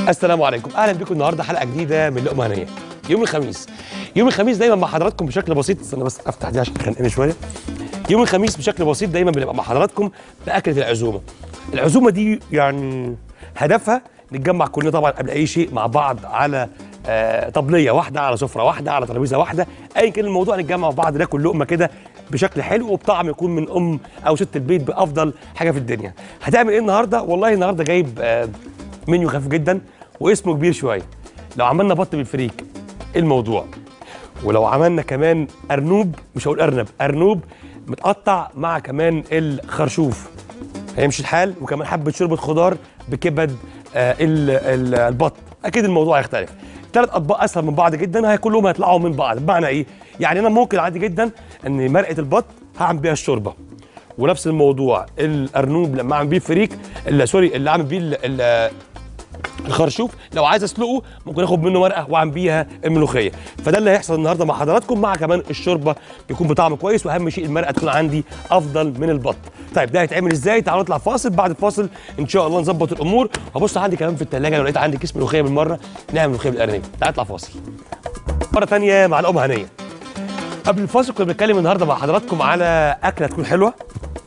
السلام عليكم اهلا بكم النهارده حلقه جديده من لقمه هنيه يوم الخميس يوم الخميس دايما مع حضراتكم بشكل بسيط استنى بس افتح دي عشان خانقني شويه يوم الخميس بشكل بسيط دايما بنبقى مع حضراتكم باكله العزومه العزومه دي يعني هدفها نتجمع كلنا طبعا قبل اي شيء مع بعض على آه طبليه واحده على سفره واحده على ترابيزه واحده ايا كان الموضوع نتجمع مع بعض ناكل لقمه كده بشكل حلو وبطعم يكون من ام او ست البيت بافضل حاجه في الدنيا هتعمل ايه النهارده والله النهارده جايب آه منيو خفيف جدا واسمه كبير شويه لو عملنا بط بالفريك إيه الموضوع ولو عملنا كمان ارنوب مش هقول ارنب ارنوب متقطع مع كمان الخرشوف هيمشي الحال وكمان حبه شوربه خضار بكبد آه ال- ال- البط اكيد الموضوع هيختلف ثلاث اطباق اسهل من بعض جدا هي كلهم هيطلعوا من بعض بمعنى ايه يعني انا ممكن عادي جدا ان مرقه البط هعمل بيها الشوربه ونفس الموضوع الارنوب لما اعمل بيه فريك ال- سوري اللي اعمل بيه ال- ال- الخرشوف لو عايز اسلقه ممكن اخد منه مرقه واعمل بيها الملوخيه فده اللي هيحصل النهارده مع حضراتكم مع كمان الشوربه بيكون بطعم كويس واهم شيء المرقه تكون عندي افضل من البط طيب ده هيتعمل ازاي تعالوا نطلع فاصل بعد الفاصل ان شاء الله نظبط الامور وابص عندي كمان في الثلاجه لو لقيت عندي كيس ملوخيه بالمره نعمل ملوخيه بالارنب تعال نطلع فاصل مره ثانيه مع الام هنيه قبل الفاصل كنا بنتكلم النهارده مع حضراتكم على اكله تكون حلوه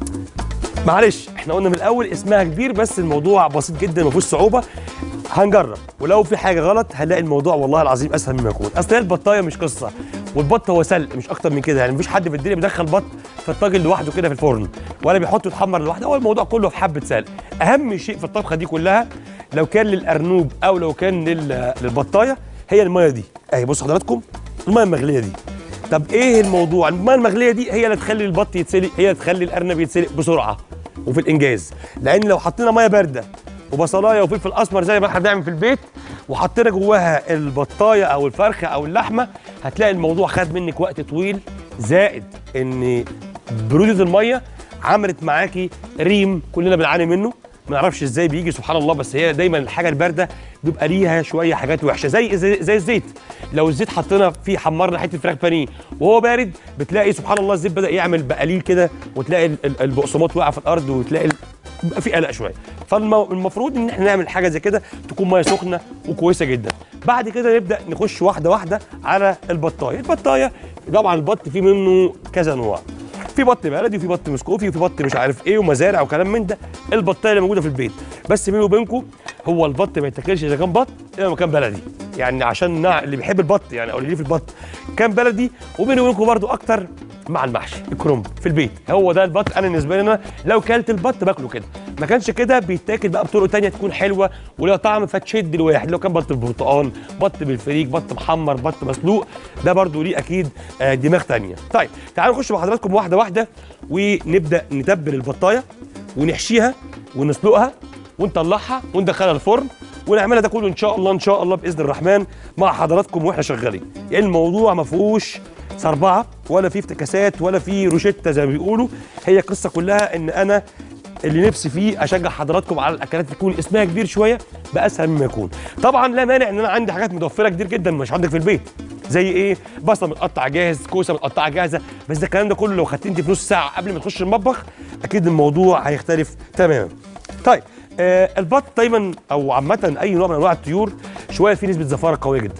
معلش احنا قلنا من الاول اسمها كبير بس الموضوع بسيط جدا ما فيهوش صعوبه هنجرب ولو في حاجه غلط هنلاقي الموضوع والله العظيم اسهل مما يكون اصل هي البطايه مش قصه والبط هو سلق مش اكتر من كده يعني مفيش حد في الدنيا بيدخل بط في الطاجن لوحده كده في الفرن ولا بيحطه يتحمر لوحده هو الموضوع كله في حبه سلق اهم شيء في الطبخه دي كلها لو كان للارنوب او لو كان لل- للبطايه هي الميه دي اهي بصوا حضراتكم الميه المغليه دي طب ايه الموضوع الميه المغليه دي هي اللي تخلي البط يتسلق هي اللي تخلي الارنب يتسلق بسرعه وفي الانجاز لان لو حطينا ميه بارده وبصلايه وفلفل اسمر زي ما احنا بنعمل في البيت وحطينا جواها البطايه او الفرخه او اللحمه هتلاقي الموضوع خد منك وقت طويل زائد ان بروده الميه عملت معاكي ريم كلنا بنعاني منه ما نعرفش ازاي بيجي سبحان الله بس هي دايما الحاجه البارده بيبقى ليها شويه حاجات وحشه زي زي, زي الزيت لو الزيت حطينا فيه حمرنا حته فراخ بانيه وهو بارد بتلاقي سبحان الله الزيت بدا يعمل بقليل كده وتلاقي ال- ال- البقسماط واقع في الارض وتلاقي ال- بيبقى في قلق شويه فالمفروض ان احنا نعمل حاجه زي كده تكون ميه سخنه وكويسه جدا بعد كده نبدا نخش واحده واحده على البطايه البطايه طبعا البط فيه منه كذا نوع في بط بلدي وفي بط مسكوفي وفي بط مش عارف ايه ومزارع وكلام من ده البطايه اللي موجوده في البيت بس بيني وبينكم هو البط ما يتاكلش اذا كان بط الا لما كان بلدي يعني عشان نع- اللي بيحب البط يعني او اللي ليه في البط كان بلدي وبيني وبينكم برضو اكتر مع المحشي الكرنب في البيت هو ده البط انا بالنسبه لي انا لو كلت البط باكله كده ما كانش كده بيتاكل بقى بطرق تانية تكون حلوه وليها طعم فتشد الواحد لو كان بط بالبرتقال بط بالفريك بط محمر بط مسلوق ده برضو ليه اكيد آه، دماغ تانية طيب تعالوا نخش مع حضراتكم واحده واحده ونبدا نتبل البطايه ونحشيها ونسلقها ونطلعها وندخلها الفرن ونعملها ده كله ان شاء الله ان شاء الله باذن الرحمن مع حضراتكم واحنا شغالين يعني الموضوع ما فيهوش صربعه ولا فيه افتكاسات ولا فيه روشته زي ما بيقولوا هي القصه كلها ان انا اللي نفسي فيه اشجع حضراتكم على الاكلات تكون اسمها كبير شويه باسهل مما يكون طبعا لا مانع ان انا عندي حاجات متوفره كتير جدا مش عندك في البيت زي ايه بصله متقطع جاهز كوسه متقطعه جاهزه بس ده الكلام ده كله لو خدت انت في نص ساعه قبل ما تخش المطبخ اكيد الموضوع هيختلف تماما طيب آه البط دايما او عامه اي نوع من انواع الطيور شويه فيه نسبه زفاره قويه جدا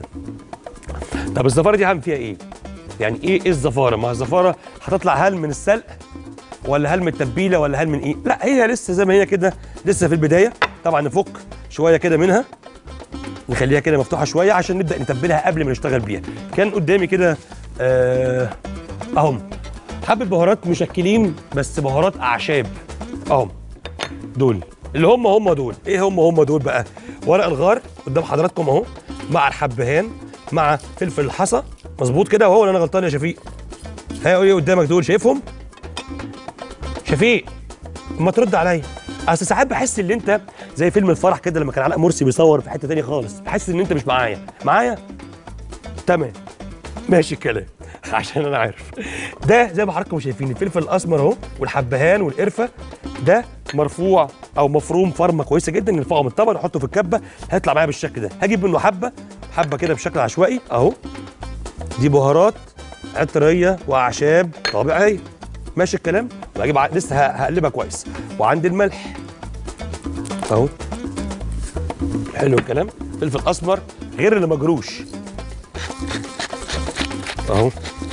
طب الزفاره دي هعمل فيها ايه يعني ايه ايه الزفاره ما هي الزفاره هتطلع هل من السلق ولا هل من التتبيله ولا هل من ايه لا هي لسه زي ما هي كده لسه في البدايه طبعا نفك شويه كده منها نخليها كده مفتوحه شويه عشان نبدا نتبلها قبل ما نشتغل بيها كان قدامي كده آه، اهم حبه بهارات مشكلين بس بهارات اعشاب اهم دول اللي هم هم دول ايه هم هم دول بقى ورق الغار قدام حضراتكم اهو مع الحبهان مع فلفل الحصى مظبوط كده وهو انا غلطان يا شفيق ها ايه قدامك دول شايفهم شفيق ما ترد عليا اصل ساعات بحس ان انت زي فيلم الفرح كده لما كان علاء مرسي بيصور في حته تانية خالص بحس ان انت مش معايا معايا تمام ماشي الكلام عشان انا عارف ده زي ما حضراتكم شايفين الفلفل الاسمر اهو والحبهان والقرفه ده مرفوع او مفروم فرمه كويسه جدا نرفعه من الطبق نحطه في الكبه هيطلع معايا بالشكل ده هجيب منه حبه حبه كده بشكل عشوائي اهو دي بهارات عطريه واعشاب طبيعيه ماشي الكلام وهجيب ع- لسه ه- هقلبها كويس وعندي الملح اهو حلو الكلام فلفل اسمر غير اللي مجروش اهو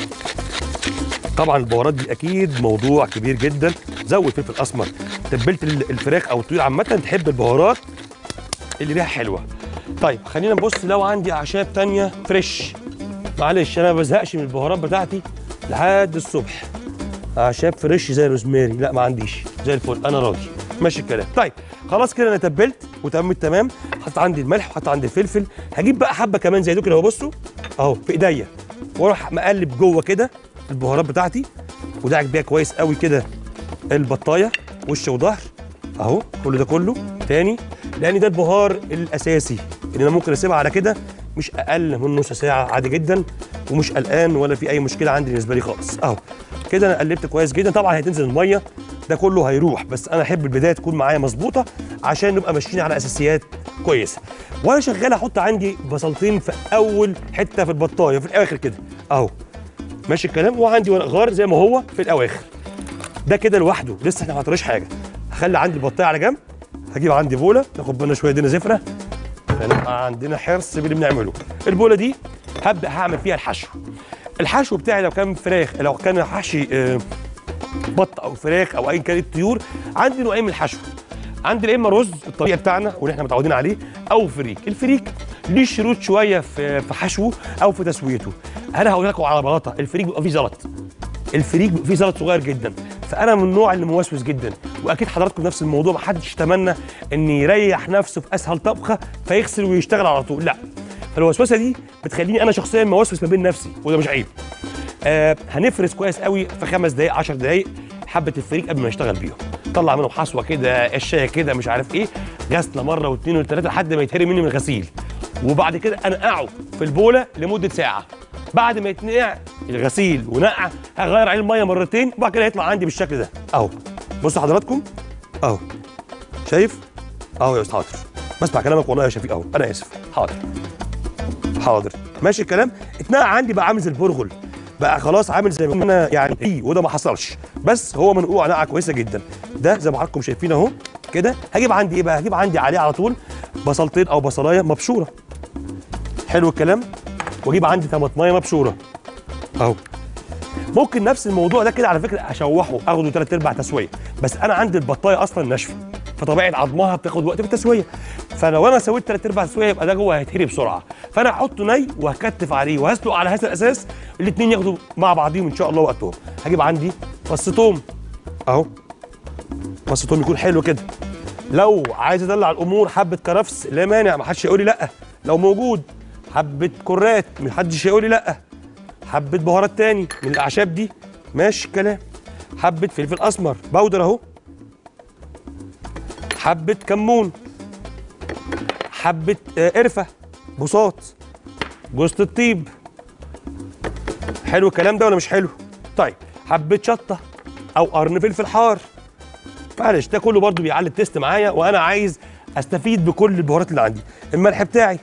طبعا البهارات دي اكيد موضوع كبير جدا زود فلفل اسمر تبلت ال- الفراخ او الطيور عامه تحب البهارات اللي ريحه حلوه طيب خلينا نبص لو عندي اعشاب تانية فريش معلش انا ما بزهقش من البهارات بتاعتي لحد الصبح اعشاب فريش زي الروزماري لا ما عنديش زي الفل انا راضي ماشي الكلام طيب خلاص كده انا تبلت وتمام التمام حطيت عندي الملح وحطيت عندي الفلفل هجيب بقى حبه كمان زي دول كده اهو بصوا اهو في ايديا واروح مقلب جوه كده البهارات بتاعتي وداعك بيها كويس قوي كده البطايه وش وظهر اهو كل ده كله تاني لان ده البهار الاساسي اللي انا ممكن اسيبها على كده مش اقل من نص ساعه عادي جدا ومش قلقان ولا في اي مشكله عندي بالنسبه لي خالص اهو كده انا قلبت كويس جدا طبعا هتنزل الميه ده كله هيروح بس انا احب البدايه تكون معايا مظبوطه عشان نبقى ماشيين على اساسيات كويسه وانا شغال احط عندي بصلتين في اول حته في البطايه في الاخر كده اهو ماشي الكلام وعندي ورق غار زي ما هو في الاواخر ده كده لوحده لسه احنا ما عملناش حاجه هخلي عندي البطايه على جنب هجيب عندي بوله ناخد بالنا شويه دينا زفره فنبقى عندنا حرص باللي بنعمله البوله دي هبدا هعمل فيها الحشو الحشو بتاعي لو كان فراخ لو كان حشي آه، بط او فراخ او اي كان الطيور عندي نوعين من الحشو عندي يا اما رز الطريقه بتاعنا واللي احنا متعودين عليه او فريك الفريك ليه شروط شويه في في حشوه او في تسويته انا هقول لكم على بلاطه الفريك بيبقى فيه زلط الفريك بيبقى فيه زلط صغير جدا فانا من النوع اللي موسوس جدا واكيد حضراتكم نفس الموضوع ما حدش يتمنى ان يريح نفسه في اسهل طبخه فيغسل ويشتغل على طول لا فالوسوسه دي بتخليني انا شخصيا موسوس ما بين نفسي وده مش عيب آه هنفرز كويس قوي في خمس دقائق 10 دقائق حبه الفريك قبل ما نشتغل بيهم طلع منهم حصوه كده قشايه كده مش عارف ايه غسله مره واثنين وثلاثه لحد ما يتهري مني من الغسيل وبعد كده انقعه في البوله لمده ساعه بعد ما يتنقع الغسيل ونقع هغير عليه الميه مرتين وبعد كده يطلع عندي بالشكل ده اهو بصوا حضراتكم اهو شايف اهو يا استاذ حاضر بسمع كلامك والله يا شفيق اهو انا اسف حاضر حاضر ماشي الكلام اتنقع عندي بقى عامل زي البرغل بقى خلاص عامل زي ما انا يعني ايه وده ما حصلش بس هو منقوع نقعه كويسه جدا ده زي ما حضراتكم شايفين اهو كده هجيب عندي ايه بقى هجيب عندي عليه على طول بصلتين او بصلايه مبشوره حلو الكلام واجيب عندي طماطمايه مبشوره اهو ممكن نفس الموضوع ده كده على فكره اشوحه اخده ثلاث ارباع تسويه بس انا عندي البطايه اصلا ناشفه فطبيعه عظمها بتاخد وقت في التسويه فلو انا سويت ثلاث ارباع تسويه يبقى ده جوه هيتهري بسرعه فانا هحطه ني وهكتف عليه وهسلق على هذا الاساس الاثنين ياخدوا مع بعضيهم ان شاء الله وقتهم هجيب عندي فص توم اهو فص توم يكون حلو كده لو عايز ادلع الامور حبه كرفس لا مانع ما حدش يقول لي لا لو موجود حبه كرات ما حدش يقول لي لا حبه بهارات تاني من الاعشاب دي ماشي الكلام حبه فلفل اسمر بودر اهو حبه كمون حبه آه، قرفه بساط جوزة الطيب حلو الكلام ده ولا مش حلو طيب حبه شطه او قرن فلفل حار معلش ده كله برضو بيعلي التيست معايا وانا عايز استفيد بكل البهارات اللي عندي الملح بتاعي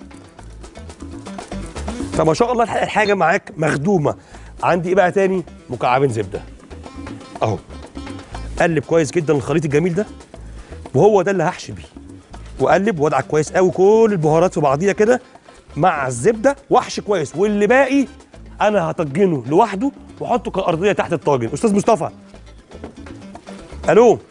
فما شاء الله الح- الحاجه معاك مخدومه عندي ايه بقى تاني مكعبين زبده اهو قلب كويس جدا الخليط الجميل ده وهو ده اللي هحشي بيه واقلب وادعك كويس قوي كل البهارات في بعضيها كده مع الزبده واحشي كويس واللي باقي انا هطجنه لوحده واحطه كارضيه تحت الطاجن استاذ مصطفى الو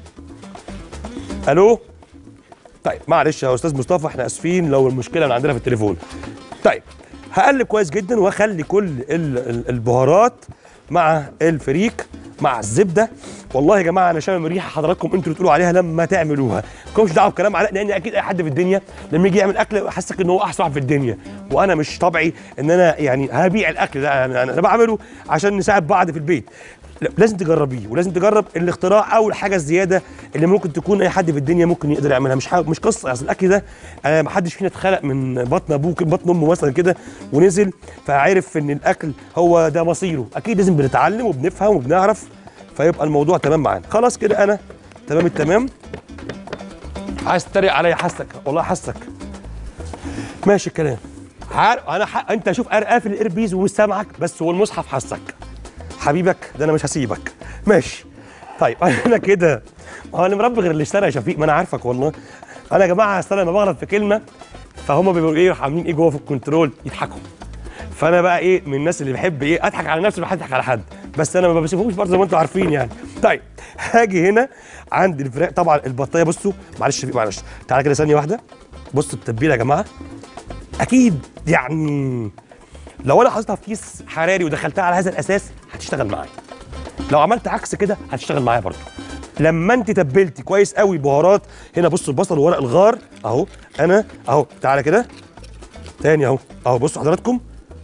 الو طيب معلش يا استاذ مصطفى احنا اسفين لو المشكله من عندنا في التليفون طيب هقلب كويس جدا واخلي كل ال- ال- البهارات مع الفريك مع الزبده والله يا جماعه انا شامم ريحه حضراتكم انتوا بتقولوا عليها لما تعملوها مالكمش دعوه بكلام علاء لان اكيد اي حد في الدنيا لما يجي يعمل اكل يحسك ان هو احسن واحد في الدنيا وانا مش طبعي ان انا يعني هبيع الاكل ده انا أنا بعمله عشان نساعد بعض في البيت لا، لازم تجربيه ولازم تجرب الاختراع او الحاجه الزياده اللي ممكن تكون اي حد في الدنيا ممكن يقدر يعملها مش حاجة مش قصه اصل الاكل ده آه ما حدش فينا اتخلق من بطن ابوه كده- بطن امه مثلا كده ونزل فعرف ان الاكل هو ده مصيره اكيد لازم بنتعلم وبنفهم وبنعرف فيبقى الموضوع تمام معانا خلاص كده انا تمام التمام عايز تتريق عليا حاسك والله حاسك ماشي الكلام عارف انا ح... انت شوف قافل الايربيز ومش سامعك بس هو المصحف حاسك حبيبك ده انا مش هسيبك ماشي طيب انا كده ما هو اللي مربي غير اللي اشترى يا شفيق ما انا عارفك والله انا يا جماعه اصل أنا لما بغلط في كلمه فهم بيبقوا ايه عاملين ايه جوه في الكنترول يضحكوا فانا بقى ايه من الناس اللي بحب ايه اضحك على نفسي ما اضحك على حد بس انا ما بسيبهمش برضه زي ما انتم عارفين يعني طيب هاجي هنا عند الفراخ طبعا البطايه بصوا معلش في معلش تعالى كده ثانيه واحده بصوا التتبيله يا جماعه اكيد يعني لو انا حطيتها في كيس حراري ودخلتها على هذا الاساس هتشتغل معايا لو عملت عكس كده هتشتغل معايا برضه لما انت تبلتي كويس قوي بهارات هنا بصوا البصل وورق الغار اهو انا اهو تعالى كده تاني اهو اهو بصوا حضراتكم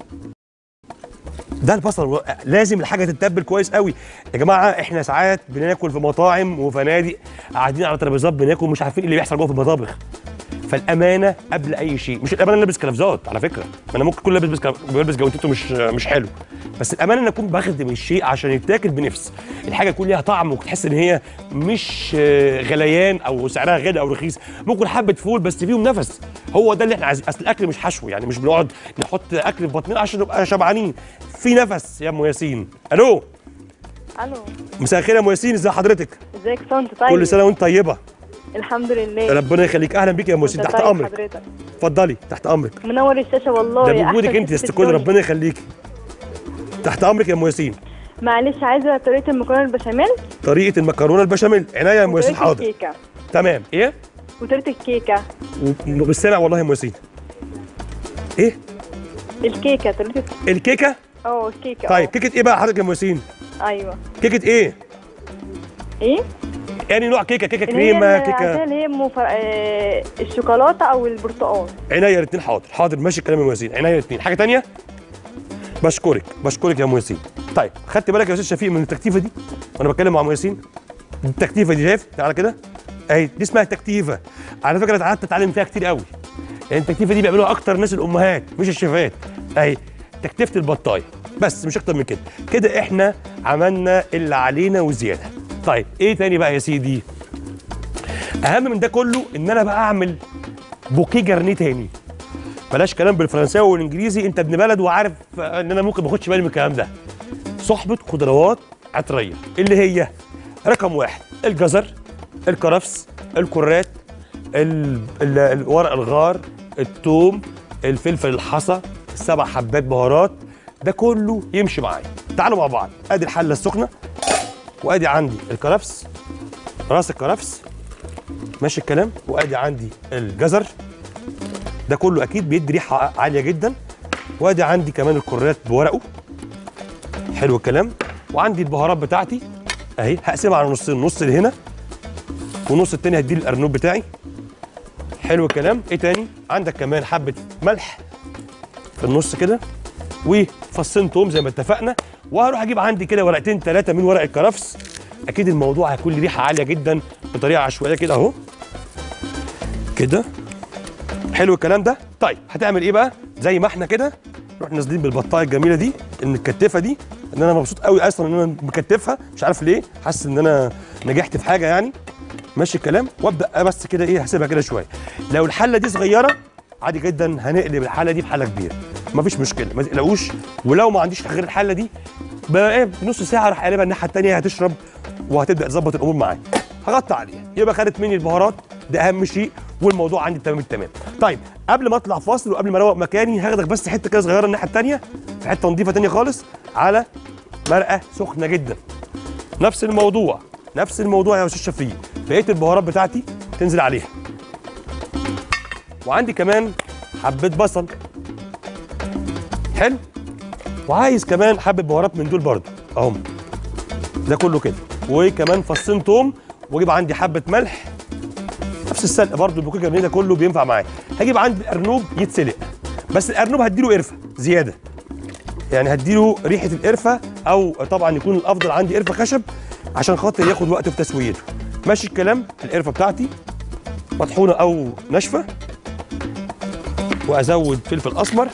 ده البصل لازم الحاجه تتبل كويس قوي يا جماعه احنا ساعات بناكل في مطاعم وفنادق قاعدين على ترابيزات بناكل مش عارفين ايه اللي بيحصل جوه في المطابخ فالامانه قبل اي شيء مش الامانه نلبس كلافزات على فكره ما انا ممكن كل لابس كلف- بيلبس جوانتيته مش مش حلو بس الامانه ان اكون بخدم الشيء عشان يتاكل بنفس الحاجه يكون ليها طعم وتحس ان هي مش آه، غليان او سعرها غالي او رخيص ممكن حبه فول بس فيهم نفس هو ده اللي احنا عايزين اصل الاكل مش حشو يعني مش بنقعد نحط اكل في بطننا عشان نبقى شبعانين في نفس يا ام ياسين الو الو مساء الخير يا ام ياسين ازي حضرتك ازيك سنت طيب كل سنه وانت طيبه الحمد لله ربنا يخليك اهلا بيك يا ام ياسين انت تحت طيب امرك حضرتك اتفضلي تحت امرك منور الشاشه والله ده يا بوجودك أحسن انت يا ست ست في كل الدنيا. ربنا يخليكي تحت امرك يا ام ياسين معلش عايزه طريقه المكرونه البشاميل طريقه المكرونه البشاميل عينيا يا ام ياسين وطريقه حاضر الكيكه تمام ايه وطريقه الكيكه مش سامع والله يا ام ياسين ايه الكيكه طريقه الكيكه اه الكيكه طيب اه. كيكه ايه بقى حضرتك يا ام ياسين ايوه كيكه ايه ايه يعني نوع كيكه كيكه اللي هي كريمه اللي عايزاها كيكه اللي هي مفر... آه، الشوكولاته او البرتقال عينيا الاثنين حاضر حاضر ماشي الكلام يا ام ياسين عينيا الاثنين حاجه تانية بشكرك بشكرك يا ام ياسين طيب خدت بالك يا استاذ شفيق من التكتيفه دي وانا بتكلم مع ام ياسين التكتيفه دي شايف تعالى كده اهي دي اسمها تكتيفه على فكره قعدت اتعلم فيها كتير قوي يعني التكتيفه دي بيعملوها اكتر ناس الامهات مش الشيفات اهي تكتيفه البطايه بس مش اكتر من كده كده احنا عملنا اللي علينا وزياده طيب ايه تاني بقى يا سيدي اهم من ده كله ان انا بقى اعمل بوكيه جرنيه تاني بلاش كلام بالفرنساوي والانجليزي انت ابن بلد وعارف ان انا ممكن ما اخدش بالي من الكلام ده صحبه خضروات عطريه اللي هي رقم واحد الجزر الكرفس الكرات ال- ال- ال- ورق الغار الثوم الفلفل الحصى السبع حبات بهارات ده كله يمشي معايا تعالوا مع بعض ادي الحله السخنه وادي عندي الكرفس راس الكرفس ماشي الكلام وادي عندي الجزر ده كله اكيد بيدي ريحه عاليه جدا وادي عندي كمان الكرات بورقه حلو الكلام وعندي البهارات بتاعتي اهي هقسمها على نصين نص اللي هنا والنص التاني هديه الارنوب بتاعي حلو الكلام ايه تاني عندك كمان حبه ملح في النص كده وفصين توم زي ما اتفقنا وهروح اجيب عندي كده ورقتين ثلاثه من ورق الكرفس اكيد الموضوع هيكون ليه ريحه عاليه جدا بطريقه عشوائيه كده اهو كده حلو الكلام ده طيب هتعمل ايه بقى زي ما احنا كده نروح نازلين بالبطايه الجميله دي المكتفه دي ان انا مبسوط قوي اصلا ان انا مكتفها مش عارف ليه حاسس ان انا نجحت في حاجه يعني ماشي الكلام وابدا بس كده ايه هسيبها كده شويه لو الحله دي صغيره عادي جدا هنقلب الحله دي في حله كبيره مفيش مشكله ما تقلقوش ولو ما عنديش غير الحله دي بقى ايه نص ساعه اروح قلبها الناحيه الثانيه هتشرب وهتبدا تظبط الامور معايا هغطي عليها يبقى خدت مني البهارات ده اهم شيء والموضوع عندي تمام التمام طيب قبل ما اطلع فاصل وقبل ما اروق مكاني هاخدك بس حته كده صغيره الناحيه الثانيه في حته نظيفه ثانيه خالص على مرقه سخنه جدا نفس الموضوع نفس الموضوع يا استاذ شفيق بقيه البهارات بتاعتي تنزل عليها وعندي كمان حبه بصل حلو وعايز كمان حبه بهارات من دول برضو اهم ده كله كده وكمان فصين توم واجيب عندي حبه ملح نفس السلق برضو البوكيه الجرنيه ده كله بينفع معايا هجيب عندي الارنوب يتسلق بس الارنوب هديله قرفه زياده يعني هديله ريحه القرفه او طبعا يكون الافضل عندي قرفه خشب عشان خاطر ياخد وقت في تسويته ماشي الكلام القرفه بتاعتي مطحونه او ناشفه وازود فلفل اسمر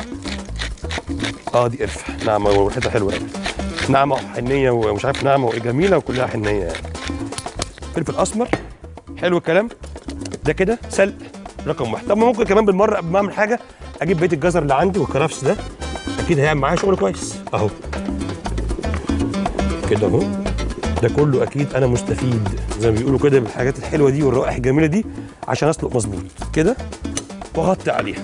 اه دي قرفه ناعمه وريحتها حلوه قوي ناعمه وحنيه ومش عارف ناعمه وجميله وكلها حنيه يعني فلفل اسمر حلو الكلام ده كده سلق رقم واحد طب ما ممكن كمان بالمره قبل ما اعمل حاجه اجيب بقيه الجزر اللي عندي والكرفس ده اكيد هيعمل معايا شغل كويس اهو كده اهو ده كله اكيد انا مستفيد زي ما بيقولوا كده بالحاجات الحلوه دي والروائح الجميله دي عشان اسلق مظبوط كده واغطي عليها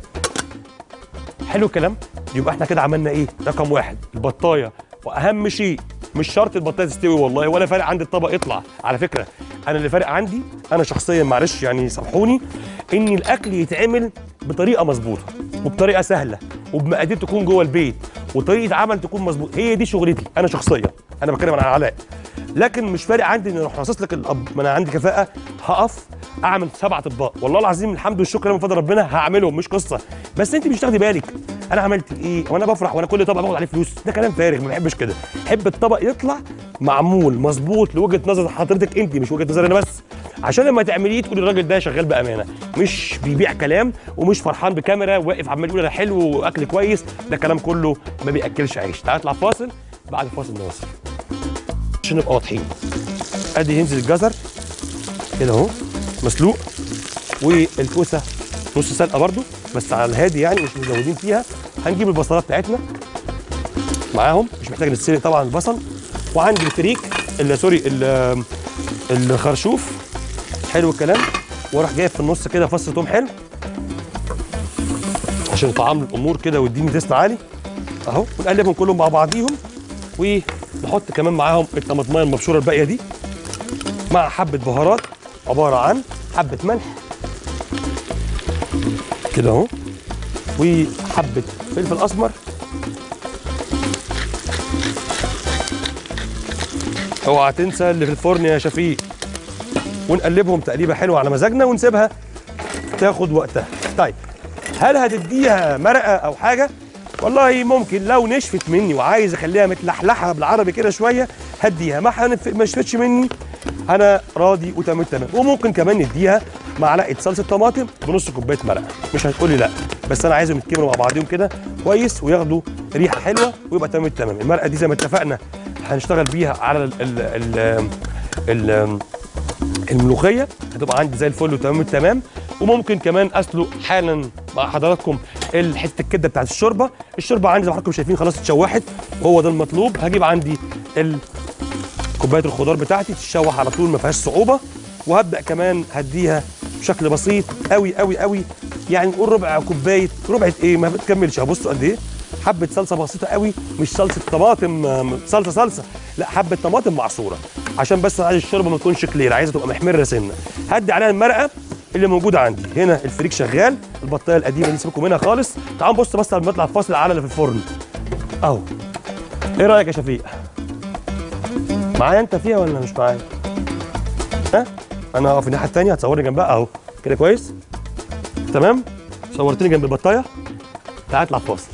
حلو الكلام يبقى احنا كده عملنا ايه رقم واحد البطايه واهم شيء مش شرط البطايه تستوي والله ولا فارق عندي الطبق يطلع على فكره انا اللي فارق عندي انا شخصيا معلش يعني سامحوني ان الاكل يتعمل بطريقه مظبوطه وبطريقه سهله وبمقادير تكون جوه البيت وطريقه عمل تكون مظبوط هي دي شغلتي انا شخصيا انا بتكلم عن علاء لكن مش فارق عندي ان اروح راصص لك الاب ما انا عندي كفاءه هقف اعمل سبع اطباق والله العظيم الحمد والشكر من فضل ربنا هعملهم مش قصه بس انت مش تاخدي بالك انا عملت ايه وانا بفرح وانا كل طبق باخد عليه فلوس ده كلام فارغ ما بحبش كده احب الطبق يطلع معمول مظبوط لوجهه نظر حضرتك انت مش وجهه نظري انا بس عشان لما تعمليه تقولي الراجل ده شغال بامانه مش بيبيع كلام ومش فرحان بكاميرا واقف عمال يقول انا حلو واكل كويس ده كلام كله ما بياكلش عيش تعال نطلع فاصل بعد الفاصل نواصل عشان نبقى واضحين ادي ينزل الجزر كده اهو مسلوق والكوسه نص سلقه برده بس على الهادي يعني مش مزودين فيها هنجيب البصلات بتاعتنا معاهم مش محتاج نتسلق طبعا البصل وعندي الفريك ال- سوري ال- الخرشوف حلو الكلام واروح جايب في النص كده فص توم حلو عشان طعام الامور كده ويديني تيست عالي اهو ونقلبهم كلهم مع بعضيهم ونحط كمان معاهم الطماطمايه المبشوره الباقيه دي مع حبه بهارات عباره عن حبه ملح كده اهو وحبه فلفل اسمر اوعى تنسى اللي في الفرن يا شفيق ونقلبهم تقليبه حلوه على مزاجنا ونسيبها تاخد وقتها طيب هل هتديها مرقه او حاجه والله ممكن لو نشفت مني وعايز اخليها متلحلحه بالعربي كده شويه هديها ما حنف- ما نشفتش مني انا راضي وتمام تمام وممكن كمان نديها معلقه صلصه طماطم بنص كوبايه مرقه مش هتقولي لا بس انا عايزهم يتكملوا مع بعضهم كده كويس وياخدوا ريحه حلوه ويبقى تمام تمام المرقه دي زي ما اتفقنا هنشتغل بيها على ال ال ال ال الملوخيه هتبقى عندي زي الفل وتمام التمام وممكن كمان اسلق حالا مع حضراتكم ال- حته الكبده بتاعت الشوربه الشوربه عندي زي ما حضراتكم شايفين خلاص اتشوحت وهو ده المطلوب هجيب عندي ال كوبايه الخضار بتاعتي تتشوح على طول ما فيهاش صعوبه وهبدا كمان هديها بشكل بسيط قوي قوي قوي يعني نقول ربع كوبايه ربع ايه ما بتكملش هبصوا قد ايه حبه صلصه بسيطه قوي مش صلصه طماطم آم، صلصه صلصه لا حبه طماطم معصوره عشان بس عايز الشوربه ما تكونش كلير عايزها تبقى محمره سنه هدي عليها المرقه اللي موجوده عندي هنا الفريك شغال البطايه القديمه دي سيبكم منها خالص تعالوا نبص بس قبل ما نطلع الفاصل على اللي في الفرن اهو ايه رايك يا شفيق معايا انت فيها ولا مش معايا ها انا اقف الناحيه الثانيه هتصورني جنبها اهو كده كويس تمام صورتني جنب البطايه تعال اطلع فاصل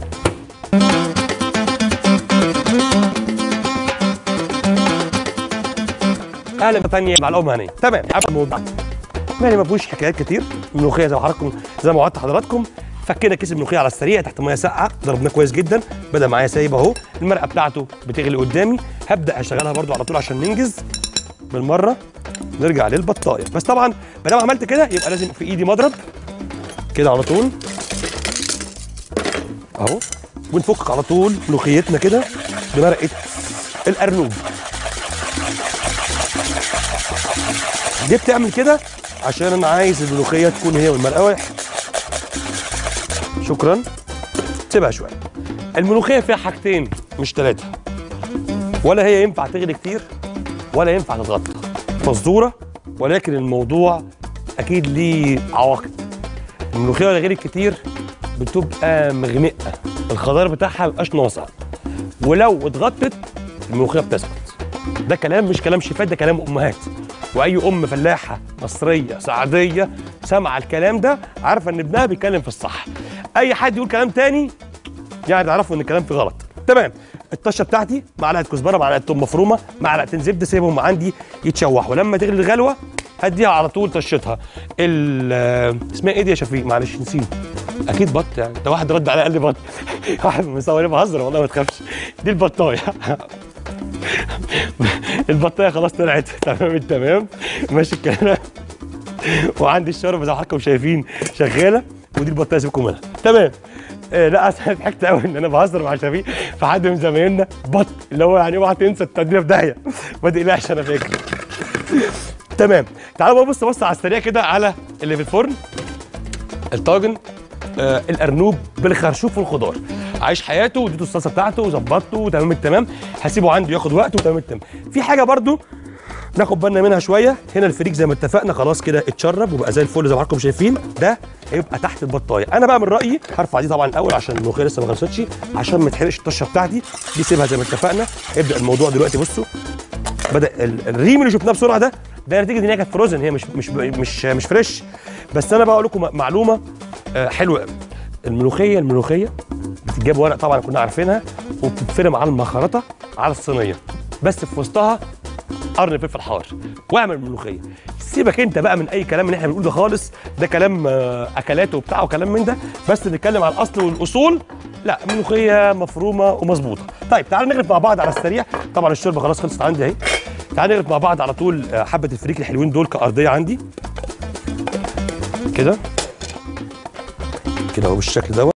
اهلا تانية مع الام هنيه تمام عارف الموضوع يعني ما فيهوش حكايات كتير الملوخيه زي ما حضراتكم زي ما وعدت حضراتكم فكينا كيس الملوخيه على السريع تحت ميه ساقعه ضربناه كويس جدا بدا معايا سايب اهو المرقه بتاعته بتغلي قدامي هبدا اشغلها برده على طول عشان ننجز بالمره نرجع للبطايه بس طبعا ما دام عملت كده يبقى لازم في ايدي مضرب كده على طول اهو ونفك على طول ملوخيتنا كده بمرقه الارنوب دي بتعمل كده عشان انا عايز الملوخيه تكون هي والمرقه واحد شكرا سيبها شويه الملوخيه فيها حاجتين مش ثلاثه ولا هي ينفع تغلي كتير ولا ينفع تتغطى مصدوره ولكن الموضوع اكيد ليه عواقب الملوخيه ولا غير كتير بتبقى مغمقه الخضار بتاعها ما بيبقاش ناصع ولو اتغطت الملوخيه بتسقط ده كلام مش كلام شيفات ده كلام امهات واي ام فلاحه مصريه سعديه سامعه الكلام ده عارفه ان ابنها بيتكلم في الصح اي حد يقول كلام تاني يعني تعرفوا ان الكلام فيه غلط تمام الطشه بتاعتي معلقه كزبره معلقه توم مفرومه معلقتين زبده سيبهم عندي يتشوحوا لما تغلي الغلوه هديها على طول طشتها ال اسمها ايه دي يا شفيق معلش نسيت اكيد بط يعني ده واحد رد عليا قال لي بط واحد مصوري بهزر والله ما تخافش دي البطايه البطايه خلاص طلعت تمام التمام ماشي الكلام وعندي الشوربه زي ما حضراتكم شايفين شغاله ودي البطايه سيبكم منها تمام آه لا اصل أنا ضحكت قوي ان انا بهزر مع شفيق فحد من زمايلنا بط اللي هو يعني اوعى تنسى التدريب في داهيه ما تقلقش انا فاكر تمام تعالوا بقى بص بص على السريع كده على اللي في الفرن الطاجن آه الارنوب بالخرشوف والخضار عايش حياته واديته الصلصه بتاعته وظبطته وتمام التمام هسيبه عنده ياخد وقته وتمام التمام في حاجه برضو ناخد بالنا منها شويه هنا الفريك زي ما اتفقنا خلاص كده اتشرب وبقى زي الفل زي ما حضراتكم شايفين ده هيبقى تحت البطايه انا بقى من رايي هرفع دي طبعا الاول عشان الملوخيه لسه ما خلصتش عشان ما تحرقش الطشه بتاعتي دي سيبها زي ما اتفقنا يبدا الموضوع دلوقتي بصوا بدا ال- الريم اللي شفناه بسرعه ده ده نتيجه ان هي كانت فروزن هي مش مش مش مش فريش بس انا بقول لكم معلومه آه، حلوه قوي الملوخيه الملوخيه بتتجاب ورق طبعا كنا عارفينها وبتتفرم على المخرطه على الصينيه بس في وسطها قرن فلفل حار واعمل ملوخيه سيبك انت بقى من اي كلام اللي احنا بنقوله ده خالص ده كلام آه، اكلات وبتاع وكلام من ده بس نتكلم على الاصل والاصول لا ملوخيه مفرومه ومظبوطه طيب تعالوا نغرف مع بعض على السريع طبعا الشوربه خلاص خلصت عندي اهي تعالوا نغرف مع بعض على طول آه، حبه الفريك الحلوين دول كارضيه عندي كده كده اهو بالشكل دوت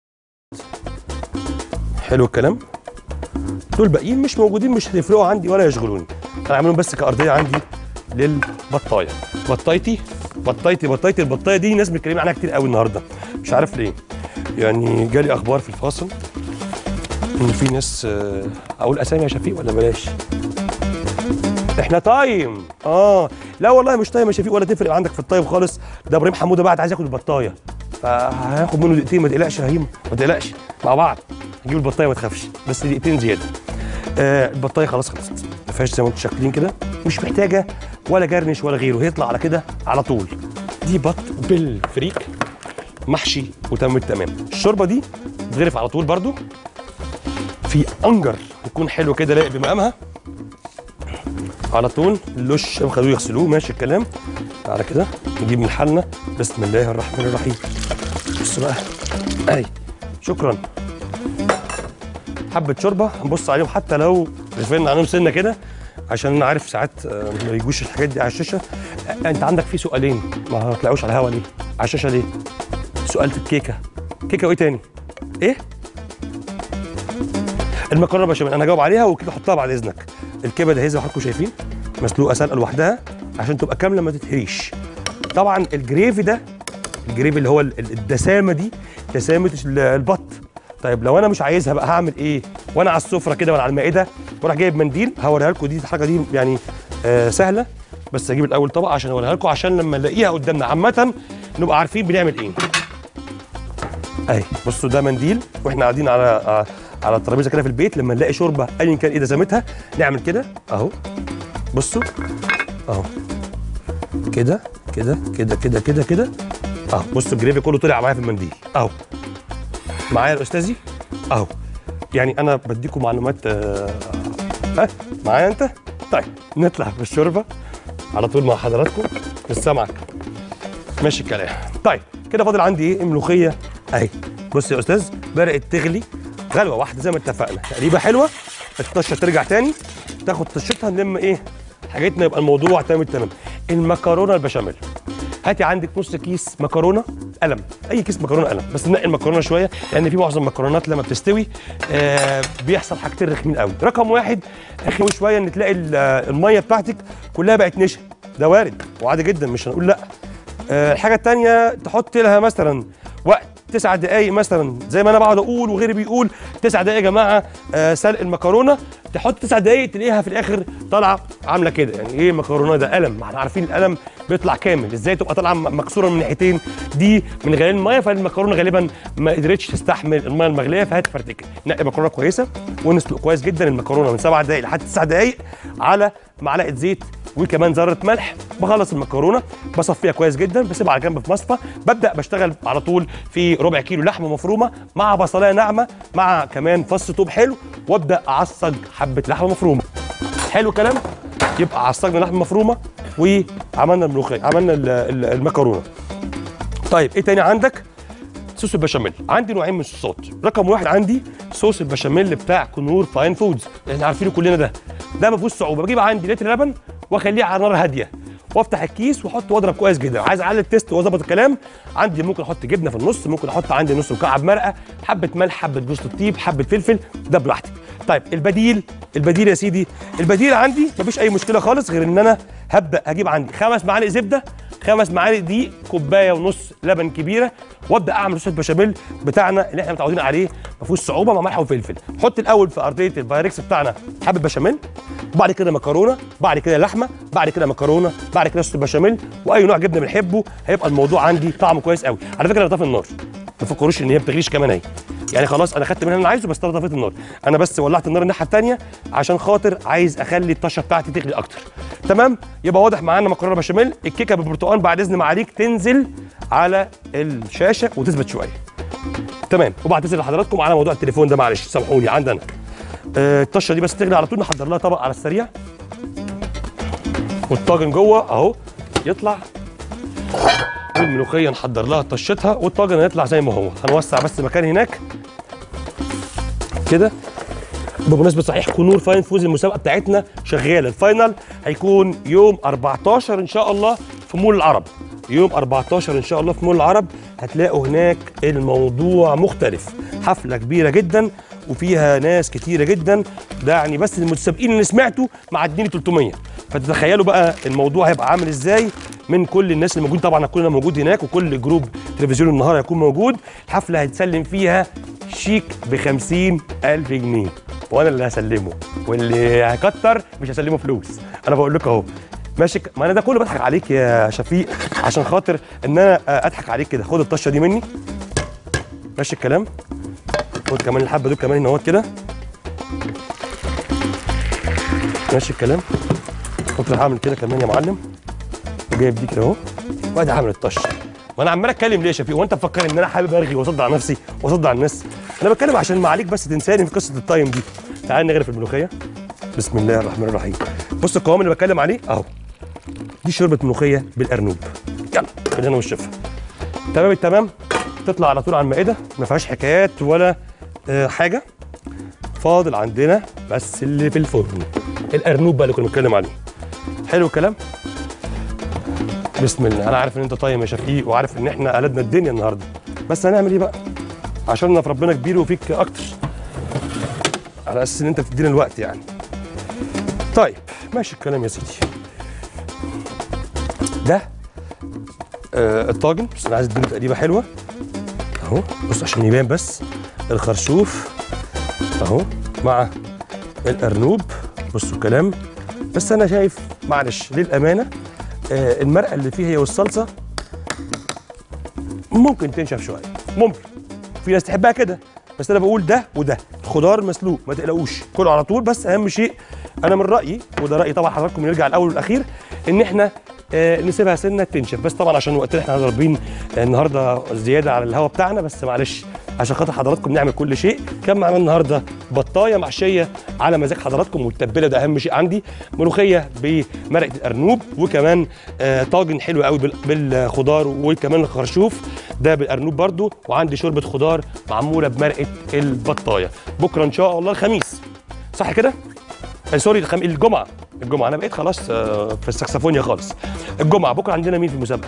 حلو الكلام دول باقيين مش موجودين مش هيفرقوا عندي ولا يشغلوني انا عاملهم بس كارضيه عندي للبطايه بطايتي بطايتي بطايتي البطايه دي ناس بتكلمني عنها كتير قوي النهارده مش عارف ليه يعني جالي اخبار في الفاصل ان في ناس آه، اقول اسامي يا شفيق ولا بلاش احنا تايم اه لا والله مش تايم يا شفيق ولا تفرق عندك في التايم خالص ده ابراهيم حموده بعد عايز ياكل البطايه فهياخد منه دقيقتين ما تقلقش يا هيما ما تقلقش مع بعض هنجيب البطايه ما تخافش بس دقيقتين زياده آه البطايه خلاص خلصت ما فيهاش زي ما انتم شاكلين كده مش محتاجه ولا جرنش ولا غيره هيطلع على كده على طول دي بط بالفريك محشي وتمام التمام الشوربه دي تتغرف على طول برضو في انجر يكون حلو كده لايق بمقامها على طول اللوش خدوه يغسلوه ماشي الكلام تعالى كده نجيب من حالنا بسم الله الرحمن الرحيم بص بقى اي شكرا حبه شوربه هنبص عليهم حتى لو غفلنا عنهم سنه كده عشان انا عارف ساعات آه، ما يجوش الحاجات دي على الشاشه آه، انت عندك في سؤالين ما هتلاقوش على الهوا ليه على الشاشه ليه سؤال في الكيكه كيكه وايه تاني ايه المكرونه بشاميل انا هجاوب عليها وكده حطها بعد اذنك الكبده اهي زي ما حضراتكم شايفين مسلوقه سلقه لوحدها عشان تبقى كامله ما تتهريش طبعا الجريفي ده الجريفي اللي هو ال- ال- الدسامه دي دسامه ال- البط طيب لو انا مش عايزها بقى هعمل ايه وانا على السفره كده وانا على المائده واروح جايب منديل هوريها لكم دي الحاجه دي يعني آه سهله بس اجيب الاول طبق عشان اوريها لكم عشان لما نلاقيها قدامنا عامه نبقى عارفين بنعمل ايه اهي بصوا ده منديل واحنا قاعدين على آه، على الترابيزه كده في البيت لما نلاقي شوربه ايا كان ايه دسمتها نعمل كده اهو بصوا اهو كده كده كده كده كده كده اهو بصوا الجريفي كله طلع معايا في المنديل اهو معايا يا استاذي اهو يعني انا بديكم معلومات آه، ها معايا انت طيب نطلع بالشوربه على طول مع حضراتكم مش سامعك ماشي الكلام طيب كده فاضل عندي ايه الملوخيه اهي بص يا استاذ بدات تغلي غلوه واحده زي ما اتفقنا تقريبا حلوه الطشه ترجع تاني تاخد طشتها نلم ايه حاجتنا يبقى الموضوع تمام التمام المكرونه البشاميل هاتي عندك نص كيس مكرونه قلم اي كيس مكرونه قلم بس نقي المكرونه شويه لان في معظم المكرونات لما بتستوي آه بيحصل حاجتين رخمين قوي رقم واحد رخم شويه ان تلاقي ال- آه، الميه بتاعتك كلها بقت نشا ده وارد وعادي جدا مش هنقول لا آه، الحاجه الثانيه تحط لها مثلا وقت تسع دقائق مثلا زي ما انا بقعد اقول وغيري بيقول تسع دقائق يا جماعه آه، سلق المكرونه تحط تسع دقائق تلاقيها في الاخر طالعه عامله كده يعني ايه مكرونه ده قلم ما احنا عارفين القلم بيطلع كامل ازاي تبقى طالعه م- مكسوره من ناحيتين دي من غليان الميه فالمكرونه غالبا ما قدرتش تستحمل الميه المغليه فهتفرتك نقي مكرونه كويسه ونسلق كويس جدا المكرونه من سبع دقائق لحد تسع دقائق على معلقه زيت وكمان ذره ملح بخلص المكرونه بصفيها كويس جدا بسيبها على جنب في مصفى ببدا بشتغل على طول في ربع كيلو لحمه مفرومه مع بصلايه ناعمه مع كمان فص توب حلو وابدا اعصج حبه لحمه مفرومه حلو الكلام يبقى عصجنا لحمه مفرومه وعملنا الملوخيه عملنا ال- ال- المكرونه طيب ايه تاني عندك صوص البشاميل عندي نوعين من الصوصات رقم واحد عندي صوص البشاميل بتاع كنور فاين فودز اللي احنا عارفينه كلنا ده ده ما فيهوش صعوبه بجيب عندي لتر لبن واخليه على نار هاديه وافتح الكيس واحط واضرب كويس جدا عايز اعلي التيست واظبط الكلام عندي ممكن احط جبنه في النص ممكن احط عندي نص مكعب مرقه حبه ملح حبه جوز الطيب حبه فلفل ده براحتك طيب البديل البديل يا سيدي البديل عندي مفيش اي مشكله خالص غير ان انا هبدا اجيب عندي خمس معالق زبده خمس معالق دقيق كوبايه ونص لبن كبيره وابدا اعمل صوص البشاميل بتاعنا اللي احنا متعودين عليه ما فيهوش صعوبه مع ملح وفلفل حط الاول في ارضيه البايركس بتاعنا حبه بشاميل بعد كده مكرونه بعد كده لحمه بعد كده مكرونه بعد كده صوص البشاميل واي نوع جبنه بنحبه هيبقى الموضوع عندي طعمه كويس قوي على فكره انا طافي النار ما تفكروش ان هي بتغليش كمان اهي يعني خلاص انا خدت منها اللي انا عايزه بس طفيت النار انا بس ولعت النار الناحيه الثانيه عشان خاطر عايز اخلي الطشه بتاعتي تغلي اكتر تمام يبقى واضح معانا مكرونه بشاميل الكيكه بالبرتقال بعد اذن معاليك تنزل على الشاشه وتثبت شويه تمام وبعتذر لحضراتكم على موضوع التليفون ده معلش سامحوني عندنا آه الطشه دي بس تغلي على طول نحضر لها طبق على السريع والطاجن جوه اهو يطلع والملوخيه نحضر لها طشتها والطاجن هيطلع زي ما هو هنوسع بس مكان هناك كده بمناسبه صحيح كونور فاين فوز المسابقه بتاعتنا شغاله الفاينل هيكون يوم 14 ان شاء الله في مول العرب يوم 14 ان شاء الله في مول العرب هتلاقوا هناك الموضوع مختلف حفله كبيره جدا وفيها ناس كتيره جدا ده يعني بس المتسابقين اللي سمعته معديين 300 فتتخيلوا بقى الموضوع هيبقى عامل ازاي من كل الناس اللي موجودين طبعا كلنا موجود هناك وكل جروب تلفزيون النهار هيكون موجود الحفله هيتسلم فيها شيك ب ألف جنيه وانا اللي هسلمه واللي هيكتر مش هسلمه فلوس انا بقول لكم اهو ماشي ك- ما انا ده كله بضحك عليك يا شفيق عشان خاطر ان انا آه، اضحك عليك كده خد الطشه دي مني ماشي الكلام خد كمان الحبه دول كمان اهوت كده ماشي الكلام كنت هعمل كده كمان يا معلم وجايب دي كده اهو وادي عامل الطشه وانا عمال اتكلم ليه يا شفيق وانت مفكر ان انا حابب ارغي واصدع نفسي واصدع الناس انا بتكلم عشان معاليك بس تنساني في قصه التايم دي تعال نغرف الملوخيه بسم الله الرحمن الرحيم بص القوام اللي بتكلم عليه اهو دي شوربه ملوخيه بالارنوب يلا خلينا والشفا تمام التمام تطلع على طول على المائده ما فيهاش حكايات ولا آه حاجه فاضل عندنا بس اللي في الفرن الارنوب بقى اللي كنا بنتكلم عليه حلو الكلام بسم الله انا عارف ان انت طيب يا شفيق وعارف ان احنا قلبنا الدنيا النهارده بس هنعمل ايه بقى عشان انا في ربنا كبير وفيك اكتر على اساس ان انت بتدينا الوقت يعني طيب ماشي الكلام يا سيدي ده آه الطاجن بس انا عايز اديله تقليبه حلوه اهو بص عشان يبان بس الخرشوف اهو مع الارنوب بصوا الكلام بس انا شايف معلش للامانه آه المرقه اللي فيها هي والصلصه ممكن تنشف شويه ممكن في ناس تحبها كده بس انا بقول ده وده خضار مسلوق ما تقلقوش كله على طول بس اهم شيء انا من رايي وده رايي طبعا حضراتكم نرجع الاول والاخير ان احنا آه نسيبها سنه تنشف بس طبعا عشان وقتنا احنا ضاربين النهارده زياده على الهواء بتاعنا بس معلش عشان خاطر حضراتكم نعمل كل شيء كان معانا النهارده بطايه محشيه على مزاج حضراتكم والتتبيله ده اهم شيء عندي ملوخيه بمرقه الارنوب وكمان آه طاجن حلو قوي بال- بالخضار وكمان الخرشوف ده بالارنوب برضو وعندي شوربه خضار معموله بمرقه البطايه بكره ان شاء الله الخميس صح كده آه سوري الخم... الجمعه الجمعه انا بقيت خلاص آه في السكسفونيا خالص الجمعه بكره عندنا مين في المسابقه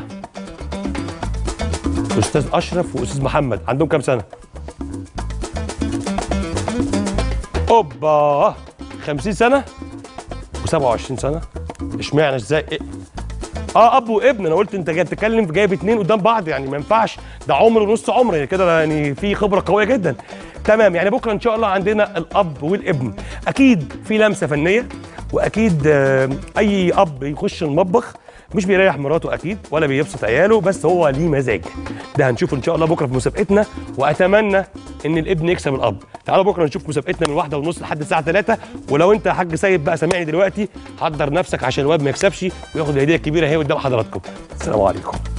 استاذ اشرف واستاذ محمد عندهم كام سنه اوبا 50 سنه و27 سنه اشمعنى ازاي إيه؟ اه اب وابن انا قلت انت جاي تتكلم في جايب اتنين قدام بعض يعني ما ينفعش ده عمر ونص عمر يعني كده يعني في خبره قويه جدا تمام يعني بكره ان شاء الله عندنا الاب والابن اكيد في لمسه فنيه واكيد آه، اي اب يخش المطبخ مش بيريح مراته اكيد ولا بيبسط عياله بس هو ليه مزاج ده هنشوفه ان شاء الله بكره في مسابقتنا واتمنى ان الابن يكسب الاب تعالوا بكره نشوف مسابقتنا من واحدة ونص لحد الساعه 3 ولو انت يا حاج سيد بقى سامعني دلوقتي حضر نفسك عشان الواد ما يكسبش وياخد الهديه الكبيره اهي قدام حضراتكم السلام عليكم